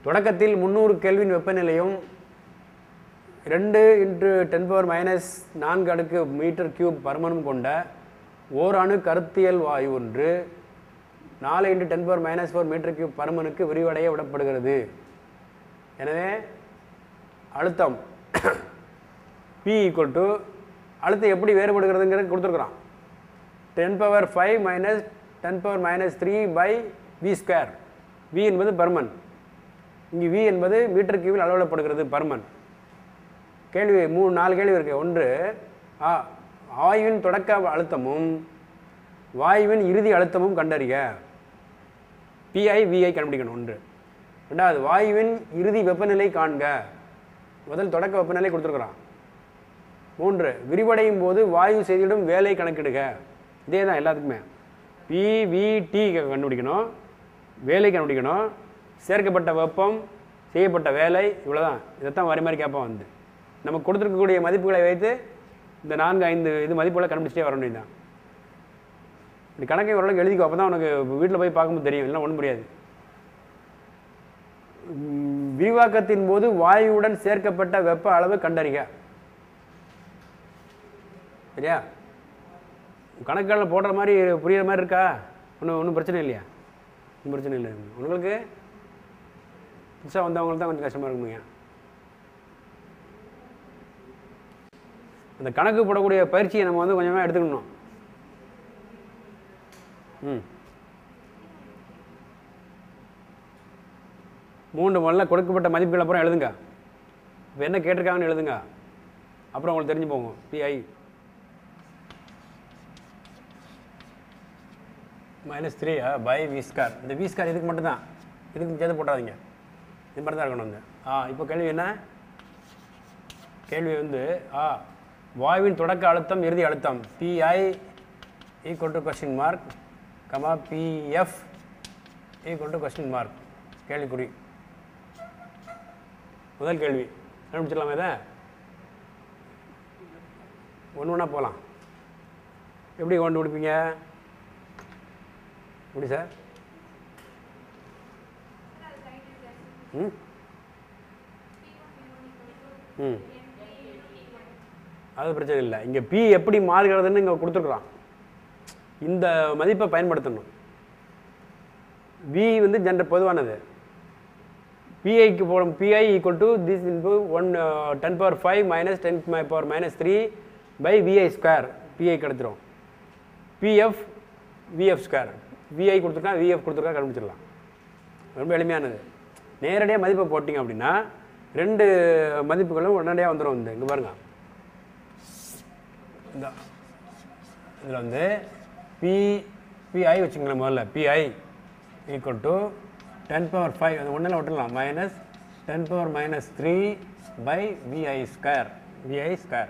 தொடக்கத்தில் முந்நூறு கெல்வின் வெப்பநிலையும் ரெண்டு இன்ட்டு டென் பவர் மைனஸ் நான்கு அடுக்கு மீட்டர் கியூப் பருமனும் கொண்ட ஓர் அணு கருத்தியல் வாயு ஒன்று நாலு into ten power minus four metre cube பருமனுக்கு விரிவடைய விடப்படுகிறது எனவே அழுத்தம் பி ஈக்குவல் டு அழுத்தம் எப்படி வேறுபடுகிறதுங்கிறது கொடுத்துருக்குறான் ten power five minus ten power minus three by V square V என்பது பர்மன் இங்கே வி என்பது மீட்டர் கியூவில் அளவிடப்படுகிறது பர்மன் கேள்வி மூணு நாலு கேள்வி இருக்கு ஒன்று ஆ வாயுவின் தொடக்க அழுத்தமும் வாயுவின் இறுதி அழுத்தமும் கண்டறிக பிஐ விஐ கண்டுபிடிக்கணும் ஒன்று ரெண்டாவது வாயுவின் இறுதி வெப்பநிலை காண்க முதல் தொடக்க வெப்பநிலை கொடுத்துருக்குறான் மூன்று விரிவடையும் போது வாயு செய்திடும் வேலை கணக்கிடுக இதே தான் எல்லாத்துக்குமே பிவிடி கண்டுபிடிக்கணும் வேலை கண்டுபிடிக்கணும் சேர்க்கப்பட்ட வெப்பம் செய்யப்பட்ட வேலை இவ்வளோதான் இதைத்தான் வரி மாதிரி கேட்பான் வந்து நமக்கு கொடுத்துருக்கக்கூடிய மதிப்புகளை வைத்து இந்த நான்கு ஐந்து இது மதிப்புகளை கண்டுபிடிச்சிட்டே வர வேண்டியதுதான் இப்படி கணக்கை ஓரளவுக்கு எழுதிக்கோ அப்போ தான் உனக்கு வீட்டில் போய் பார்க்கும்போது தெரியும் இல்லைன்னா ஒன்றும் முடியாது உம், விரிவாக்கத்தின் போது வாயுவுடன் சேர்க்கப்பட்ட வெப்ப அளவு கண்டறிக சரியா கணக்குகளில் போடுற மாதிரி புரியுற மாதிரி இருக்கா ஒன்றும் ஒன்றும் பிரச்சனை இல்லையா ஒன்றும் பிரச்சனை இல்லை உங்களுக்கு புதுசாக வந்தவங்களுக்கு தான் கொஞ்சம் கஷ்டமாக இருக்குங்க அந்த கணக்கு போடக்கூடிய பயிற்சியை நம்ம வந்து கொஞ்சமாக எடுத்துக்கணும் ம் மூன்று முதல்ல கொடுக்கப்பட்ட மதிப்புகள் அப்புறம் எழுதுங்க இப்போ என்ன கேட்டிருக்காங்கன்னு எழுதுங்க அப்புறம் உங்களுக்கு தெரிஞ்சு போகும் P I minus three by V square இந்த விஸ்கார் இதுக்கு மட்டும்தான் இதுக்கு சேர்த்து போட்டாதீங்க இது மட்டும் தான் இருக்கணும் வந்து ஆ இப்போ கேள்வி என்ன கேள்வி வந்து ஆ வாயுவின் தொடக்க அழுத்தம் இறுதி அழுத்தம் P I equal to question mark comma P F equal to question mark கேள்விக்குறி முதல் கேள்வி கண்டுபிடிச்சிடலாமா இதை ஒன்று ஒன்றா போகலாம் எப்படி கொண்டு பிடிப்பீங்க எப்படி சார் ம் ம் அது பிரச்சனை இல்லை இங்கே பி எப்படி மாறுகிறதுன்னு இங்கே கொடுத்துருக்குறான் இந்த மதிப்பை பயன்படுத்தணும் வி வந்து ஜென்ரல் பொதுவானது பிஐக்கு போடும் P I equal to this into one ten power five minus ten power minus three by V I square P I கிடச்சிரும் பிஎஃப் விஎஃப் ஸ்கொயர் விஐ கொடுத்துருக்கா விஎஃப் கொடுத்துருக்கா கண்டுபிடிச்சிடலாம் ரொம்ப எளிமையானது நேரடியாக மதிப்பை போட்டிங்க அப்படின்னா ரெண்டு மதிப்புகளும் உடனடியாக வந்துடும் வந்து இங்கே பாருங்க இந்த இதில் வந்து பி பிஐ வச்சுங்களேன் முதல்ல P I equal to ten power five அது ஒன்றில் விட்டுடலாம் minus ten power minus three by V I square V I square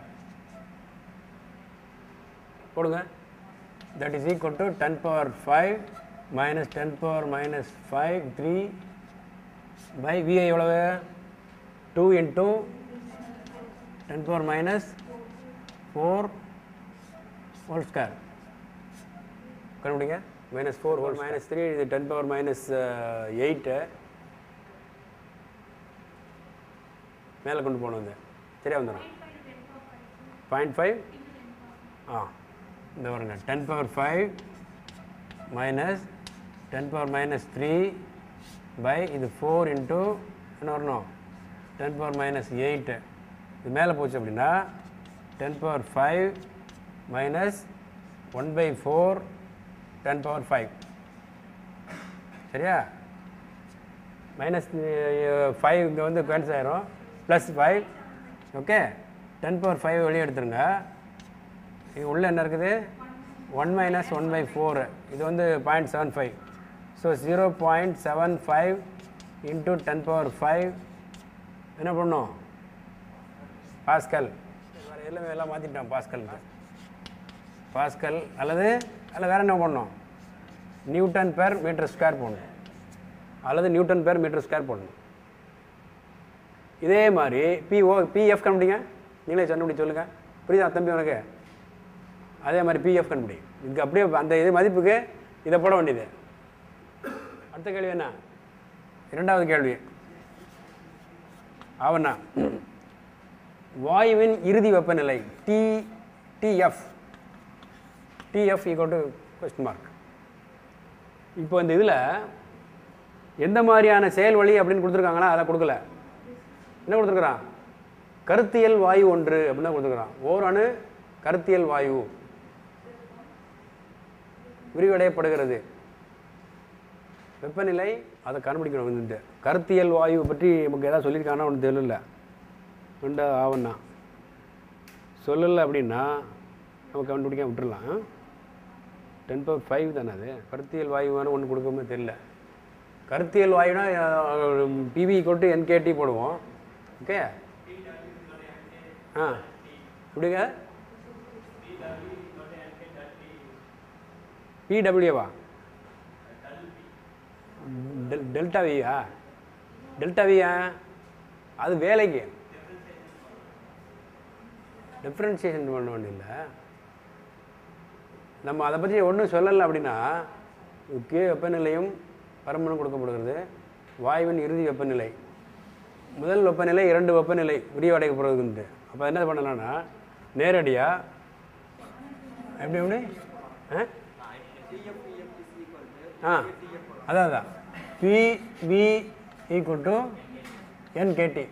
போடுங்க that is equal to ten power five minus ten power minus five three by V I எவ்வளவு two into ten power minus four whole square கண்டுபிடிங்க minus four whole minus three இது ten power minus eight மேலே கொண்டு போகணும் வந்து சரியா வந்துடும் point five ஆ இந்த வருங்க ten power five minus ten power minus three by இது ஃபோர் இன்ட்டு என்ன வரணும் டென் பவர் மைனஸ் எயிட்டு இது மேலே போச்சு அப்படின்னா ten power five minus one by four ten power five சரியா மைனஸ் ஃபைவ் இங்கே வந்து கேன்சல் ஆயிரும் plus five okay ten power five வெளியே எடுத்துருங்க இது உள்ளே என்ன இருக்குது one minus one by four இது வந்து point seven five so zero point seven five into ten power five என்ன பண்ணும் பாஸ்கல் வேறு எல்லாமே எல்லாம் மாற்றிட்டோம் பாஸ்கலுக்கு பாஸ்கல் அல்லது அல்லது வேறு என்ன பண்ணணும் நியூட்டன் பெர் மீட்டர் ஸ்கொயர் போடணும் அல்லது நியூட்டன் பெர் மீட்டர் ஸ்கொயர் போடணும் இதே மாதிரி பிஓ பிஎஃப் கண்டுபிடிங்க நீங்களே கண்டுபிடி சொல்லுங்கள் புரியுதா தம்பி உனக்கு அதே மாதிரி பிஎஃப் கண்டுபிடி இதுக்கு அப்படியே அந்த இது மதிப்புக்கு இதை போட வேண்டியது அடுத்த கேள்வி என்ன இரண்டாவது கேள்வி ஆவண்ணா வாயுவின் இறுதி வெப்பநிலை T T F DF equal to question mark இப்போ இந்த இதில் எந்த மாதிரியான செயல் வழி அப்படின்னு கொடுத்துருக்காங்களா அதை கொடுக்கல என்ன கொடுத்துருக்குறான் கருத்தியல் வாயு ஒன்று அப்படின்னு தான் கொடுத்துருக்குறான் ஓரணு கருத்தியல் வாயு விரிவடையப்படுகிறது வெப்பநிலை அதை கண்டுபிடிக்கணும் வந்துட்டு கருத்தியல் வாயு பற்றி நமக்கு ஏதாவது சொல்லியிருக்காங்கன்னா ஒன்று தெரியல ரெண்டு ஆவண்ணா சொல்லலை அப்படின்னா நம்ம கண்டுபிடிக்க விட்டுறலாம் டென் பவர் ஃபைவ் தானே அது கருத்தியல் வாயுவான ஒன்று கொடுக்காம தெரியல கருத்தியல் வாயுனா பிவி கொட்டு என்கேடி போடுவோம் ஓகே ஆ இப்படிங்க பிடபிள்யூவா டெல் டெல்டா வியா டெல்டா வியா அது வேலைக்கு டிஃப்ரென்சியேஷன் பண்ண வேண்டியதில்லை நம்ம அதை பற்றி ஒன்றும் சொல்லலை அப்படின்னா கே வெப்பநிலையும் பரமனும் கொடுக்கப்படுகிறது வாயுவின் இறுதி வெப்பநிலை முதல் வெப்பநிலை இரண்டு வெப்பநிலை விரிவடைக்கப்படுகிறது அப்போ என்ன பண்ணலாம்னா நேரடியாக எப்படி எப்படி ஆ ஆ அதான் அதான் P V equal to N K T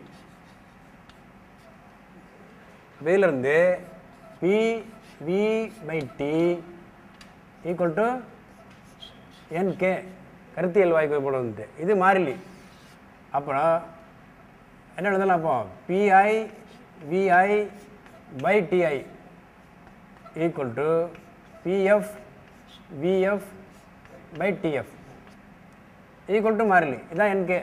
இதிலிருந்து P V by T equal to N K கருத்தியல் வாய்ப்பு போடுறது இது மாறிலி அப்புறம் என்ன எழுதலாம் அப்போ P I VI by T I equal to P F VF by T F equal to மாறிலி இதான் என்கே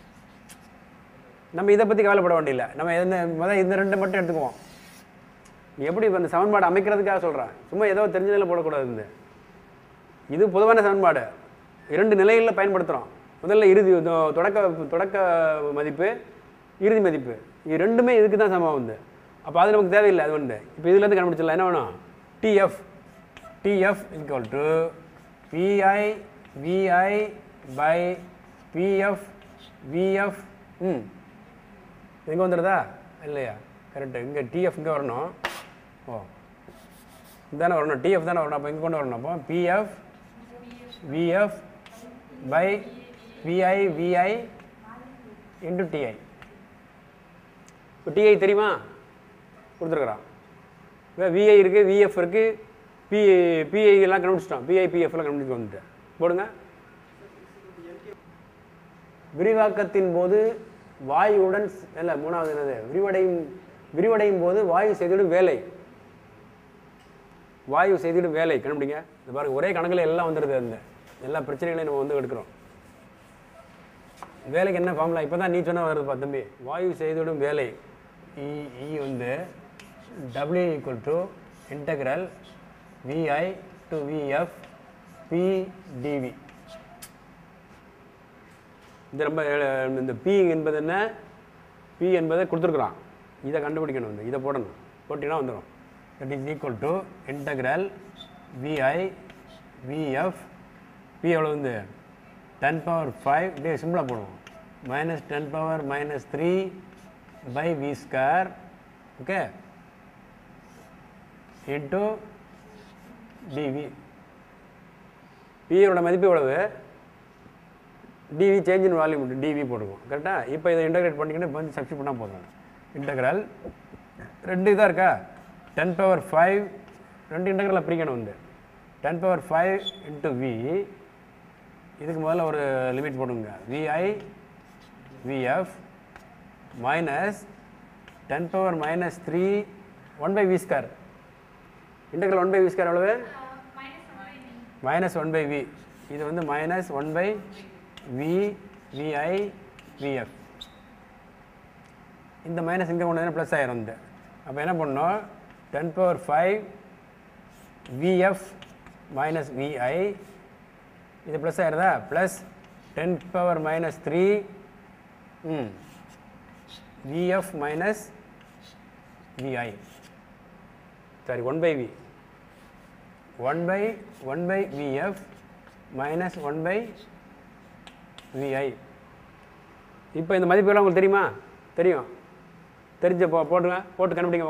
நம்ம இதை பற்றி கவலைப்பட வேண்டியதில்லை நம்ம எந்த முதல் இந்த ரெண்டு மட்டும் எடுத்துக்குவோம் நீ எப்படி இப்போ இந்த சமன்பாடு அமைக்கிறதுக்காக சொல்கிறேன் சும்மா ஏதோ தெரிஞ்சதில் போடக்கூடாது இந்த இது பொதுவான சமன்பாடு இரண்டு நிலைகளில் பயன்படுத்துகிறோம் முதல்ல இறுதி தொ- தொடக்க தொடக்க மதிப்பு இறுதி மதிப்பு இது ரெண்டுமே இதுக்கு தான் சமம் வந்து அப்போ அது நமக்கு தேவையில்லை அது ஒன்று இப்போ இதுலேருந்து கண்டுபிடிச்சிடலாம் என்ன வேணும் DF DF equal to PI VI by PF VF ம் இங்கே வந்துடுதா இல்லையா கரெக்டு இங்கே டிஎஃப் இங்கே வரணும் ஓ இதானே வரணும் டிஎஃப் தானே வரணும் அப்போ இங்கே கொண்டு வரணும் அப்போ PF VF by VI VI into TI இப்போ டிஐ தெரியுமா கொடுத்துருக்குறான் இப்போ விஐ இருக்குது விஎஃப் இருக்குது பி பிஐ எல்லாம் கண்டுபிடிச்சிட்டோம் பிஐ பிஎஃப்லாம் கண்டுபிடிச்சு வந்துட்டு போடுங்க விரிவாக்கத்தின் போது வாயுவுடன் ஸ்- இல்ல மூணாவது என்னது விரிவடையும் விரிவடையும் போது வாயு செய்திடும் வேலை வாயு செய்திடும் வேலை கண்டுபிடிங்க இந்த பாருங்க ஒரே கணக்கில் எல்லாம் வந்துடுது அந்த எல்லா பிரச்சனைகளையும் நம்ம வந்து எடுக்கிறோம் வேலைக்கு என்ன ஃபார்முலா இப்போ தான் நீ சொன்ன வருதுப்பா தம்பி வாயு செய்திடும் வேலை இ இ வந்து W equal to integral VI to VF PDV இது ரொம்ப அஹ், இந்த பி என்பது என்ன பி என்பதை கொடுத்துருக்குறான் இதை கண்டுபிடிக்கணும் வந்து இதை போடணும் போட்டினா வந்துடும் that is equal to integral VI VF P எவ்வளோ வந்து டென் பவர் ஃபைவ் இப்படியே சிம்பிளாக போடுவோம் minus ten power minus three by V square okay into DV பியோட மதிப்பு எவ்வளவு DV change in volume DV போட்டுக்குவோம் கரெக்டாக இப்போ இதை இன்டகிரேட் பண்ணிக்கிட்டு இப்போ வந்து சப்ஸ்டிட் பண்ணால் போதும் இன்டகிரல் ரெண்டு இதாக இருக்கா டென் பவர் ஃபைவ் ரெண்டு இன்டகிரலை பிரிக்கணும் வந்து ten power five into V இதுக்கு முதல்ல ஒரு லிமிட் போடுங்க VI VF minus ten power minus three one by V square integral one by V square எவ்வளவு மைனஸ் ஒன் பை வி இது வந்து minus one by V VI VF இந்த minus இங்கே கொண்டு வந்து ப்ளஸ் ஆயிரும் வந்து அப்போ என்ன பண்ணோம் ten power five VF minus VI இது ப்ளஸ் ஆயிருதா plus ten power minus three ம் VF minus VI sorry one by V one by one by VF minus one by VI இப்போ இந்த மதிப்புலாம் உங்களுக்கு தெரியுமா தெரியும் தெரிஞ்ச போ போட்டுங்க போட்டு கண்டுபிடிங்க